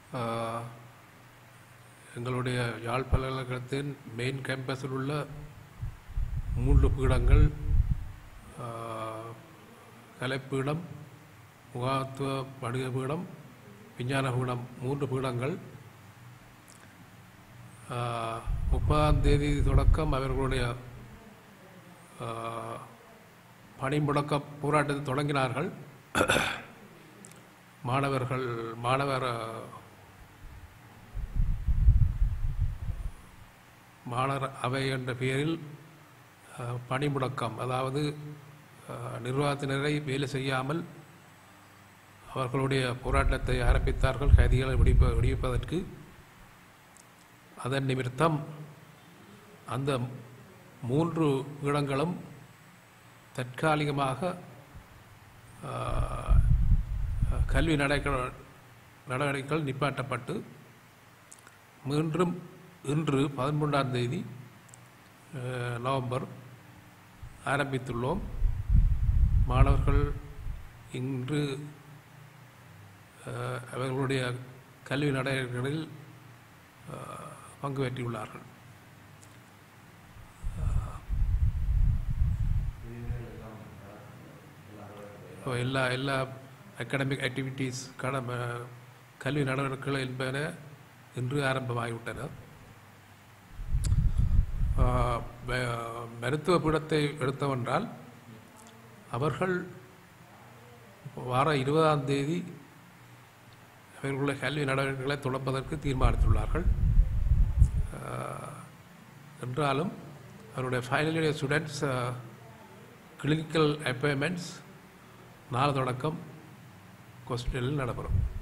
ஆஹ், எங்களுடைய யாழ் பல்கலைக்கழகத்தின் மெயின் கேம்பஸில் உள்ள மூன்று பீடங்கள் ஆஹ், கலைப்பீடம் முகாத்துவ வணிக பீடம் விஞ்ஞான பீடம் மூன்று பீடங்கள் ஆஹ், முப்பதாம் தேதி தொடக்கம் அவர்களுடைய ஆஹ், பணி முடக்க போராட்டத்தை தொடங்கினார்கள் மாணவர்கள் மாணவர் ஆஹ், மாணவர் அவை என்ற பெயரில் ஆஹ், பணி முடக்கம் அதாவது ஆஹ், நிர்வாகத்தினரை வேலை செய்யாமல் அவர்களுடைய போராட்டத்தை ஆரம்பித்தார்கள் கைதிகளை விடுவிப்ப விடுவிப்பதற்கு அதன் நிமித்தம் அந்த மூன்று இடங்களும் தற்காலிகமாக ஆஹ், கல்வி நடக்க நடவடிக்கைகள் நிப்பாட்டப்பட்டு மீண்டும் இன்று பதிமூன்றாம் தேதி ஆஹ், நவம்பர் ஆரம்பித்துள்ளோம் மாணவர்கள் இன்று ஆஹ், அவர்களுடைய கல்வி நடவடிக்கைகளில் ஆஹ், பங்கு பெற்றியுள்ளார்கள் இப்போ எல்லா எல்லா அகாடமிக் ஆக்டிவிட்டீஸ் கடம கல்வி நடவடிக்கைகள் என்பன இன்று ஆரம்பமாகிவிட்டன ஆஹ், ம- மருத்துவ பீடத்தை எடுத்தவென்றால் அவர்கள் வார இருபதாம் தேதி அவர்களுடைய கல்வி நடவடிக்கைகளை தொடர்பதற்கு தீர்மானித்துள்ளார்கள் ஆஹ், என்றாலும் அவருடைய final year students clinical appointments நாளை தொடக்கம் ஹாஸ்பிட்டலில் நடைபெறும்